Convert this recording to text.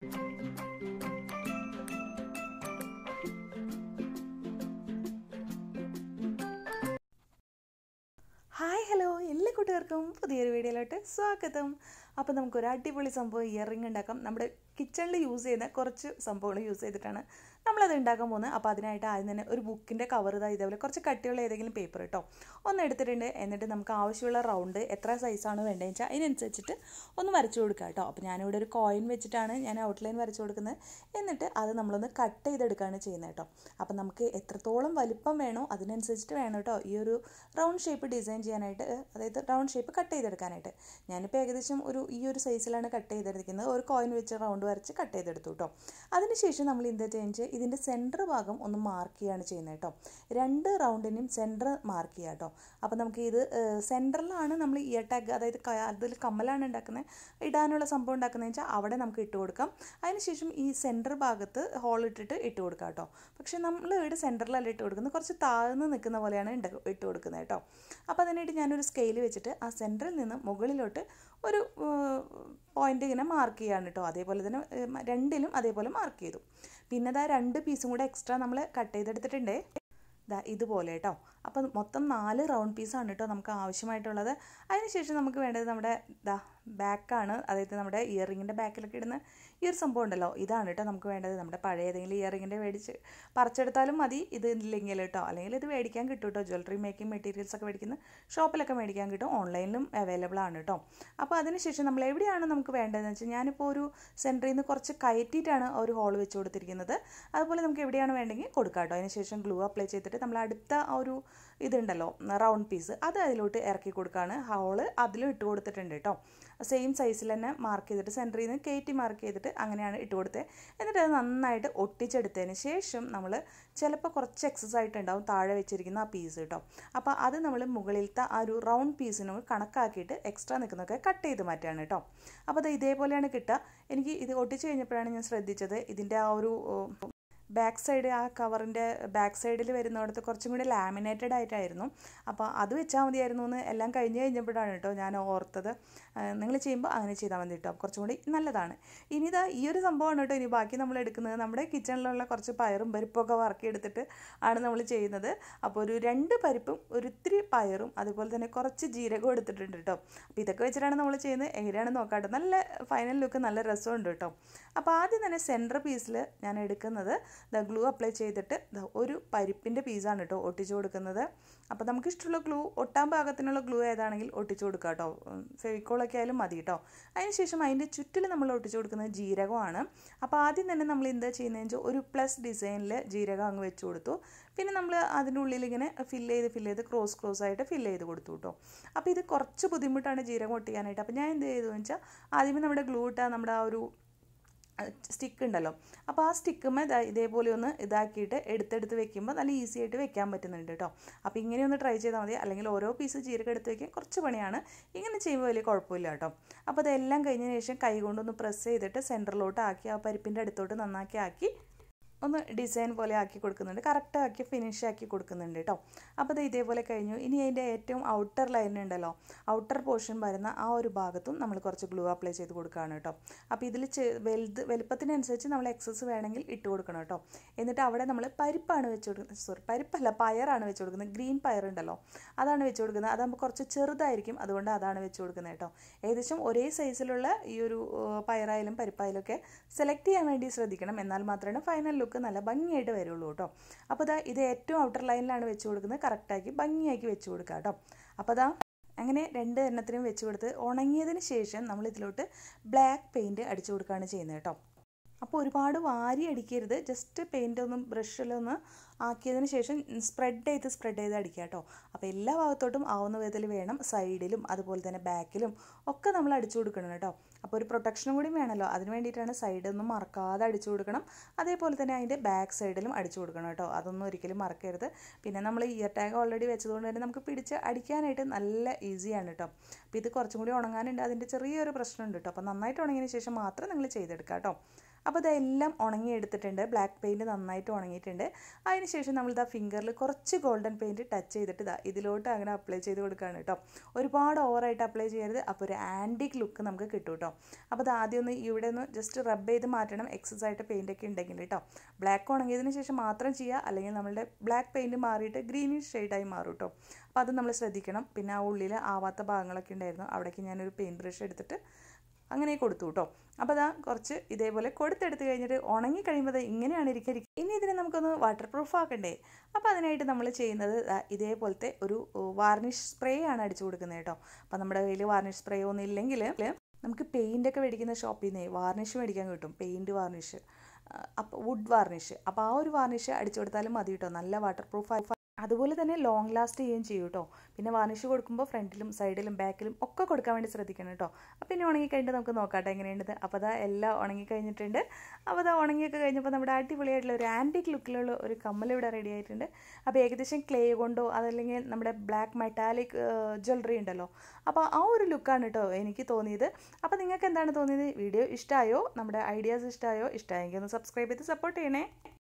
hi hello എല്ലാ കൂട്ടുകാർക്കും പുതിയൊരു വീഡിയോയിലോട്ട് സ്വാഗതം അപ്പോൾ നമുക്കൊരു അടിപൊളി സംഭവം ഇയറിംഗ് ഉണ്ടാക്കാം നമ്മുടെ കിച്ചണിൽ യൂസ് ചെയ്യുന്ന കുറച്ച് സംഭവങ്ങൾ യൂസ് ചെയ്തിട്ടാണ് നമ്മളത് ഉണ്ടാക്കാൻ പോകുന്നത് അപ്പോൾ അതിനായിട്ട് ആദ്യം തന്നെ ഒരു ബുക്കിൻ്റെ കവർ ഇതാ ഇതേപോലെ കുറച്ച് കട്ടിയുള്ള ഏതെങ്കിലും പേപ്പർ കേട്ടോ ഒന്ന് എടുത്തിട്ടുണ്ട് എന്നിട്ട് നമുക്ക് ആവശ്യമുള്ള റൗണ്ട് എത്ര സൈസാണ് വേണ്ടതെന്ന് വെച്ചാൽ അതിനനുസരിച്ചിട്ട് ഒന്ന് വരച്ചു കൊടുക്കുക കേട്ടോ അപ്പോൾ ഞാനിവിടെ ഒരു കോയിൻ വെച്ചിട്ടാണ് ഞാൻ ഔട്ട്ലൈൻ വരച്ചു കൊടുക്കുന്നത് എന്നിട്ട് അത് നമ്മളൊന്ന് കട്ട് ചെയ്തെടുക്കുകയാണ് ചെയ്യുന്നത് കേട്ടോ അപ്പോൾ നമുക്ക് എത്രത്തോളം വലിപ്പം വേണോ അതിനനുസരിച്ചിട്ട് വേണം കേട്ടോ ഈ ഒരു റൗണ്ട് ഷേപ്പ് ഡിസൈൻ ചെയ്യാനായിട്ട് അതായത് റൗണ്ട് ഷേപ്പ് കട്ട് ചെയ്തെടുക്കാനായിട്ട് ഞാനിപ്പോൾ ഏകദേശം ഒരു ഈ ഒരു സൈസിലാണ് കട്ട് ചെയ്തെടുക്കുന്നത് ഒരു കോയിൻ വെച്ച് റൗണ്ട് വരച്ച് കട്ട് ചെയ്തെടുത്തു കേട്ടോ അതിനുശേഷം നമ്മൾ എന്താ ചെയ്യുന്നത് ഇതിൻ്റെ സെൻറ്റർ ഭാഗം ഒന്ന് മാർക്ക് ചെയ്യുകയാണ് ചെയ്യുന്നത് കേട്ടോ രണ്ട് റൗണ്ടിനും സെൻറ്റർ മാർക്ക് ചെയ്യുക കേട്ടോ അപ്പോൾ നമുക്ക് ഇത് സെൻറ്ററിലാണ് നമ്മൾ ഇയർ ടാഗ് അതായത് അതിൽ കമ്മലാണ് ഉണ്ടാക്കുന്നത് ഇടാനുള്ള സംഭവം ഉണ്ടാക്കുന്നത് വെച്ചാൽ അവിടെ നമുക്ക് ഇട്ട് കൊടുക്കാം അതിനുശേഷം ഈ സെൻറ്റർ ഭാഗത്ത് ഹോൾ ഇട്ടിട്ട് ഇട്ട് കൊടുക്കാം കേട്ടോ പക്ഷേ നമ്മൾ ഇവിടെ സെൻറ്ററിലല്ല ഇട്ട് കൊടുക്കുന്നത് കുറച്ച് താഴ്ന്ന് നിൽക്കുന്ന പോലെയാണ് ഇട്ട് കൊടുക്കുന്നത് കേട്ടോ അപ്പോൾ അതിനായിട്ട് ഞാനൊരു സ്കെയിൽ വെച്ചിട്ട് ആ സെൻറ്ററിൽ നിന്ന് മുകളിലോട്ട് ഒരു പോയിൻ്റ് ഇങ്ങനെ മാർക്ക് ചെയ്യാണ് കേട്ടോ അതേപോലെ തന്നെ രണ്ടിലും അതേപോലെ മാർക്ക് ചെയ്തു പിന്നെ അതാ രണ്ട് പീസും കൂടെ എക്സ്ട്രാ നമ്മൾ കട്ട് ചെയ്തെടുത്തിട്ടുണ്ടേ ദാ ഇതുപോലെ കേട്ടോ അപ്പം മൊത്തം നാല് റൗണ്ട് പീസാണ് കേട്ടോ നമുക്ക് ആവശ്യമായിട്ടുള്ളത് അതിനുശേഷം നമുക്ക് വേണ്ടത് നമ്മുടെ ദാ ബാക്കാണ് അതായത് നമ്മുടെ ഇയറിങ്ങിൻ്റെ ബാക്കിലൊക്കെ ഇടുന്ന ഈ ഒരു സംഭവം ഉണ്ടല്ലോ ഇതാണ് കേട്ടോ നമുക്ക് വേണ്ടത് നമ്മുടെ പഴയ ഏതെങ്കിലും ഇയറിങ്ങിൻ്റെ മേടിച്ച് പറിച്ചെടുത്താലും മതി ഇത് ഇല്ലെങ്കിൽ കേട്ടോ അല്ലെങ്കിൽ ഇത് മേടിക്കാൻ കിട്ടും കേട്ടോ ജ്വല്ലറി മേക്കിംഗ് മെറ്റീരിയൽസ് ഒക്കെ മേടിക്കുന്ന ഷോപ്പിലൊക്കെ മേടിക്കാൻ കിട്ടും ഓൺലൈനിലും അവൈലബിൾ ആണ് കേട്ടോ അപ്പോൾ അതിനുശേഷം നമ്മൾ എവിടെയാണ് നമുക്ക് വേണ്ടതെന്ന് വെച്ചാൽ ഞാനിപ്പോൾ ഒരു സെൻറ്ററിൽ നിന്ന് കുറച്ച് കയറ്റിയിട്ടാണ് ഒരു ഹോൾ വെച്ച് കൊടുത്തിരിക്കുന്നത് അതുപോലെ നമുക്ക് എവിടെയാണ് വേണ്ടെങ്കിൽ കൊടുക്കാം കേട്ടോ അതിനുശേഷം ഗ്ലൂ അപ്ലൈ ചെയ്തിട്ട് നമ്മൾ അടുത്ത ആ ഒരു ഇതുണ്ടല്ലോ റൗണ്ട് പീസ് അത് അതിലോട്ട് ഇറക്കി കൊടുക്കുകയാണ് ഹോള് അതിലും ഇട്ട് കൊടുത്തിട്ടുണ്ട് കേട്ടോ സെയിം സൈസിൽ തന്നെ മാർക്ക് ചെയ്തിട്ട് സെൻറ്ററിൽ നിന്ന് കയറ്റി മാർക്ക് ചെയ്തിട്ട് അങ്ങനെയാണ് ഇട്ട് കൊടുത്തത് എന്നിട്ട് അത് നന്നായിട്ട് ഒട്ടിച്ചെടുത്തതിന് ശേഷം നമ്മൾ ചിലപ്പോൾ കുറച്ച് എക്സസ് ആയിട്ടുണ്ടാവും താഴെ വെച്ചിരിക്കുന്ന ആ പീസ് കേട്ടോ അപ്പോൾ അത് നമ്മൾ മുകളിലത്തെ ആ ഒരു റൗണ്ട് പീസിന് കണക്കാക്കിയിട്ട് എക്സ്ട്രാ നിൽക്കുന്നതൊക്കെ കട്ട് ചെയ്ത് മാറ്റുകയാണ് കേട്ടോ അപ്പോൾ അത് ഇതേപോലെയാണ് കിട്ടുക എനിക്ക് ഇത് ഒട്ടിച്ച് കഴിഞ്ഞപ്പോഴാണ് ഞാൻ ശ്രദ്ധിച്ചത് ഇതിൻ്റെ ആ ഒരു ബാക്ക് സൈഡ് ആ കവറിൻ്റെ ബാക്ക് സൈഡിൽ വരുന്നിടത്ത് കുറച്ചും കൂടി ലാമിനേറ്റഡ് ആയിട്ടായിരുന്നു അപ്പോൾ അത് വെച്ചാൽ മതിയായിരുന്നു എന്ന് എല്ലാം കഴിഞ്ഞ് കഴിഞ്ഞപ്പോഴാണ് കേട്ടോ ഞാൻ ഓർത്തത് നിങ്ങൾ ചെയ്യുമ്പോൾ അങ്ങനെ ചെയ്താൽ മതി കേട്ടോ കുറച്ചും കൂടി നല്ലതാണ് ഇനി ഇതാ ഈ ഒരു സംഭവമാണ് കേട്ടോ ഇനി ബാക്കി നമ്മൾ എടുക്കുന്നത് നമ്മുടെ കിച്ചണിലുള്ള കുറച്ച് പയറും പരിപ്പൊക്കെ വറക്കി എടുത്തിട്ട് ആണ് നമ്മൾ ചെയ്യുന്നത് അപ്പോൾ ഒരു രണ്ട് പരിപ്പും ഒരു ഇത്തിരി പയറും അതുപോലെ തന്നെ കുറച്ച് ജീരകം എടുത്തിട്ടുണ്ട് കേട്ടോ അപ്പോൾ ഇതൊക്കെ വെച്ചിട്ടാണ് നമ്മൾ ചെയ്യുന്നത് എങ്ങനെയാണ് നോക്കാട്ടോ നല്ല ഫൈനൽ ലുക്ക് നല്ല രസമുണ്ട് കേട്ടോ അപ്പോൾ ആദ്യം തന്നെ സെൻറ്റർ പീസിൽ ഞാൻ എടുക്കുന്നത് ദ ഗ്ലൂ അപ്ലൈ ചെയ്തിട്ട് ഒരു പരിപ്പിൻ്റെ പീസാണ് കേട്ടോ ഒട്ടിച്ചു കൊടുക്കുന്നത് അപ്പോൾ നമുക്ക് ഇഷ്ടമുള്ള ഗ്ലൂ ഒട്ടാൻ പാകത്തിനുള്ള ഗ്ലൂ ഏതാണെങ്കിൽ ഒട്ടിച്ചു കൊടുക്കുക കേട്ടോ ഫെവിക്കോളൊക്കെ ആയാലും മതി കേട്ടോ അതിനുശേഷം അതിൻ്റെ ചുറ്റിൽ നമ്മൾ ഒട്ടിച്ചു കൊടുക്കുന്നത് ജീരകമാണ് അപ്പോൾ ആദ്യം തന്നെ നമ്മൾ എന്താ ചെയ്യുന്നതെന്ന് വെച്ചാൽ ഒരു പ്ലസ് ഡിസൈനിൽ ജീരകം അങ്ങ് വെച്ച് കൊടുത്തു പിന്നെ നമ്മൾ അതിൻ്റെ ഉള്ളിൽ ഇങ്ങനെ ഫില്ല് ചെയ്ത് ഫില്ല് ചെയ്ത് ക്രോസ് ക്രോസ് ആയിട്ട് ഫില്ല് ചെയ്ത് കൊടുത്തു കേട്ടോ അപ്പോൾ ഇത് കുറച്ച് ബുദ്ധിമുട്ടാണ് ജീരകം ഒട്ടിക്കാനായിട്ട് അപ്പോൾ ഞാൻ എന്ത് ചെയ്തതെന്ന് വെച്ചാൽ ആദ്യമേ നമ്മുടെ ഗ്ലൂ ഇട്ടാൽ നമ്മുടെ ആ ഒരു സ്റ്റിക്ക് ഉണ്ടല്ലോ അപ്പോൾ ആ സ്റ്റിക്കുമ്മേ ഇതേപോലെ ഒന്ന് ഇതാക്കിയിട്ട് എടുത്തെടുത്ത് വെക്കുമ്പോൾ നല്ല ഈസി ആയിട്ട് വെക്കാൻ പറ്റുന്നുണ്ട് കേട്ടോ അപ്പോൾ ഇങ്ങനെ ഒന്ന് ട്രൈ ചെയ്താൽ മതി അല്ലെങ്കിൽ ഓരോ പീസ് ജീരകം എടുത്ത് വെക്കാൻ കുറച്ച് പണിയാണ് ഇങ്ങനെ ചെയ്യുമ്പോൾ വലിയ കുഴപ്പമില്ല കേട്ടോ അപ്പോൾ അതെല്ലാം കഴിഞ്ഞതിന് ശേഷം കൈ കൊണ്ടൊന്ന് പ്രസ് ചെയ്തിട്ട് സെൻറ്ററിലോട്ട് ആക്കി ആ പരിപ്പിൻ്റെ അടുത്തോട്ട് നന്നാക്കി ആക്കി ഒന്ന് ഡിസൈൻ പോലെ ആക്കി കൊടുക്കുന്നുണ്ട് കറക്റ്റ് ആക്കി ഫിനിഷ് ആക്കി കൊടുക്കുന്നുണ്ട് കേട്ടോ അപ്പോൾ ഇത് ഇതേപോലെ കഴിഞ്ഞു ഇനി അതിൻ്റെ ഏറ്റവും ഔട്ടർ ലൈൻ ഉണ്ടല്ലോ ഔട്ടർ പോർഷൻ വരുന്ന ആ ഒരു ഭാഗത്തും നമ്മൾ കുറച്ച് ഗ്ലൂ അപ്ലൈ ചെയ്ത് കൊടുക്കുകയാണ് കേട്ടോ അപ്പോൾ ഇതിൽ വലുത് വലുപ്പത്തിനനുസരിച്ച് നമ്മൾ എക്സസ് വേണമെങ്കിൽ ഇട്ട് കൊടുക്കണം കേട്ടോ എന്നിട്ട് അവിടെ നമ്മൾ പരിപ്പാണ് വെച്ച് കൊടുക്കുന്നത് സോറി പരിപ്പല്ല പയറാണ് വെച്ച് കൊടുക്കുന്നത് ഗ്രീൻ പയർ ഉണ്ടല്ലോ അതാണ് വെച്ച് കൊടുക്കുന്നത് അതാകുമ്പോൾ കുറച്ച് ചെറുതായിരിക്കും അതുകൊണ്ട് അതാണ് വെച്ച് കൊടുക്കുന്നത് കേട്ടോ ഏകദേശം ഒരേ സൈസിലുള്ള ഈ ഒരു പയറായാലും പരിപ്പായാലും ഒക്കെ സെലക്ട് ചെയ്യാൻ വേണ്ടി ശ്രദ്ധിക്കണം എന്നാൽ മാത്രമേ ഫൈനൽ ലുക്ക് നല്ല ഭംഗിയായിട്ട് വരുള്ളൂ കേട്ടോ അപ്പോൾ ഇതാ ഇത് ഏറ്റവും ഔട്ടർ ലൈനിലാണ് വെച്ച് കൊടുക്കുന്നത് കറക്റ്റാക്കി ഭംഗിയാക്കി വെച്ച് കൊടുക്കുക കേട്ടോ അപ്പോൾ അതാ അങ്ങനെ രണ്ട് എണ്ണത്തിനും വെച്ച് കൊടുത്ത് ഉണങ്ങിയതിന് ശേഷം നമ്മൾ ഇതിലോട്ട് ബ്ലാക്ക് പെയിൻറ്റ് അടിച്ചു കൊടുക്കുകയാണ് ചെയ്യുന്നത് കേട്ടോ അപ്പോൾ ഒരുപാട് വാരി അടിക്കരുത് ജസ്റ്റ് പെയിൻ്റ് ഒന്ന് ബ്രഷിലൊന്ന് ആക്കിയതിന് ശേഷം സ്പ്രെഡ് ചെയ്ത് സ്പ്രെഡ് ചെയ്ത് അടിക്കുക കേട്ടോ അപ്പോൾ എല്ലാ ഭാഗത്തോട്ടും ആവുന്ന വിധത്തിൽ വേണം സൈഡിലും അതുപോലെ തന്നെ ബാക്കിലും ഒക്കെ നമ്മൾ അടിച്ചു കൊടുക്കണം കേട്ടോ അപ്പോൾ ഒരു പ്രൊട്ടക്ഷനും കൂടി വേണമല്ലോ അതിന് വേണ്ടിയിട്ടാണ് സൈഡൊന്നും മറക്കാതെ അടിച്ചു കൊടുക്കണം അതേപോലെ തന്നെ അതിൻ്റെ ബാക്ക് സൈഡിലും അടിച്ചു കൊടുക്കണം കേട്ടോ അതൊന്നും ഒരിക്കലും മറക്കരുത് പിന്നെ നമ്മൾ ഇയർ ടാഗ് ഓൾറെഡി വെച്ചതുകൊണ്ട് തന്നെ നമുക്ക് പിടിച്ച് അടിക്കാനായിട്ട് നല്ല ഈസിയാണ് കേട്ടോ അപ്പോൾ ഇത് കുറച്ചും കൂടി ഉണങ്ങാനുണ്ട് അതിൻ്റെ ചെറിയൊരു പ്രശ്നമുണ്ട് കേട്ടോ അപ്പോൾ നന്നായിട്ട് ഉണങ്ങിയതിന് ശേഷം മാത്രം നിങ്ങൾ ചെയ്തെടുക്കുക കേട്ടോ അപ്പോൾ ഇതെല്ലാം ഉണങ്ങിയെടുത്തിട്ടുണ്ട് ബ്ലാക്ക് പെയിൻറ്റ് നന്നായിട്ട് ഉണങ്ങിയിട്ടുണ്ട് അതിനുശേഷം നമ്മളിതാ ഫിംഗറിൽ കുറച്ച് ഗോൾഡൻ പെയിൻറ്റ് ടച്ച് ചെയ്തിട്ട് ഇതാ ഇതിലോട്ട് അങ്ങനെ അപ്ലൈ ചെയ്ത് കൊടുക്കുകയാണ് കേട്ടോ ഒരുപാട് ഓവറായിട്ട് അപ്ലൈ ചെയ്യരുത് അപ്പോൾ ഒരു ആൻറ്റിക് ലുക്ക് നമുക്ക് കിട്ടും കേട്ടോ അപ്പോൾ അത് ആദ്യം ഒന്ന് ഇവിടെ ഒന്ന് ജസ്റ്റ് റബ്ബ് ചെയ്ത് മാറ്റണം എക്സസ് ആയിട്ട് പെയിൻ്റ് ഒക്കെ ഉണ്ടെങ്കിൽ കേട്ടോ ബ്ലാക്ക് ഉണങ്ങിയതിന് ശേഷം മാത്രം ചെയ്യുക അല്ലെങ്കിൽ നമ്മളുടെ ബ്ലാക്ക് പെയിൻറ്റ് മാറിയിട്ട് ഗ്രീനിഷ് ഷെയ്ഡായി മാറും കേട്ടോ അപ്പോൾ അത് നമ്മൾ ശ്രദ്ധിക്കണം പിന്നെ ആ ഉള്ളിൽ ആവാത്ത ഭാഗങ്ങളൊക്കെ ഉണ്ടായിരുന്നു അവിടേക്ക് ഞാനൊരു പെയിൻറ്റ് ബ്രഷ് എടുത്തിട്ട് അങ്ങനെ കൊടുത്തു കേട്ടോ അപ്പോൾ അതാ കുറച്ച് ഇതേപോലെ കൊടുത്തെടുത്ത് കഴിഞ്ഞിട്ട് ഉണങ്ങി കഴിയുമ്പോൾ ഇങ്ങനെയാണ് ഇരിക്കുക ഇനി ഇതിനെ നമുക്കൊന്ന് വാട്ടർ പ്രൂഫ് ആക്കണ്ടേ അപ്പോൾ അതിനായിട്ട് നമ്മൾ ചെയ്യുന്നത് ഇതേപോലത്തെ ഒരു വാർണിഷ് സ്പ്രേ ആണ് അടിച്ചു കൊടുക്കുന്നത് കേട്ടോ അപ്പോൾ നമ്മുടെ കയ്യിൽ വാർണിഷ് സ്പ്രേ ഒന്നും ഇല്ലെങ്കിൽ നമുക്ക് പെയിൻ്റ് ഒക്കെ മേടിക്കുന്ന ഷോപ്പിൽ നിന്ന് വാർണിഷ് മേടിക്കാൻ കിട്ടും പെയിൻറ്റ് വാർണിഷ് അപ്പോൾ വുഡ് വാർണിഷ് അപ്പോൾ ആ ഒരു വാർണിഷ് അടിച്ചു കൊടുത്താലും മതി കേട്ടോ നല്ല വാട്ടർ പ്രൂഫ് അതുപോലെ തന്നെ ലോങ് ലാസ്റ്റ് ചെയ്യുകയും ചെയ്യും കേട്ടോ പിന്നെ വാർണിഷ് കൊടുക്കുമ്പോൾ ഫ്രണ്ടിലും സൈഡിലും ബാക്കിലും ഒക്കെ കൊടുക്കാൻ വേണ്ടി ശ്രദ്ധിക്കണം കേട്ടോ അപ്പോൾ ഇനി ഉണങ്ങി കഴിഞ്ഞിട്ട് നമുക്ക് നോക്കാട്ടെ എങ്ങനെയുണ്ട് അപ്പോൾ അതാ എല്ലാം ഉണങ്ങി കഴിഞ്ഞിട്ടുണ്ട് അപ്പോൾ അതാ ഉണങ്ങിയൊക്കെ കഴിഞ്ഞപ്പോൾ നമ്മുടെ അടിപൊളിയായിട്ടുള്ള ഒരു ആൻറ്റിക് ലുക്കിലുള്ള ഒരു കമ്മൽ ഇവിടെ റെഡി ആയിട്ടുണ്ട് അപ്പോൾ ഏകദേശം ക്ലേ കൊണ്ടോ അതല്ലെങ്കിൽ നമ്മുടെ ബ്ലാക്ക് മെറ്റാലിക് ജ്വല്ലറി ഉണ്ടല്ലോ അപ്പോൾ ആ ഒരു ലുക്കാണ് കേട്ടോ എനിക്ക് തോന്നിയത് അപ്പോൾ നിങ്ങൾക്ക് എന്താണ് തോന്നിയത് വീഡിയോ ഇഷ്ടമായോ നമ്മുടെ ഐഡിയാസ് ഇഷ്ടമായോ ഇഷ്ടമായെങ്കിൽ ഒന്ന് സബ്സ്ക്രൈബ് ചെയ്ത് സപ്പോർട്ട് ചെയ്യണേ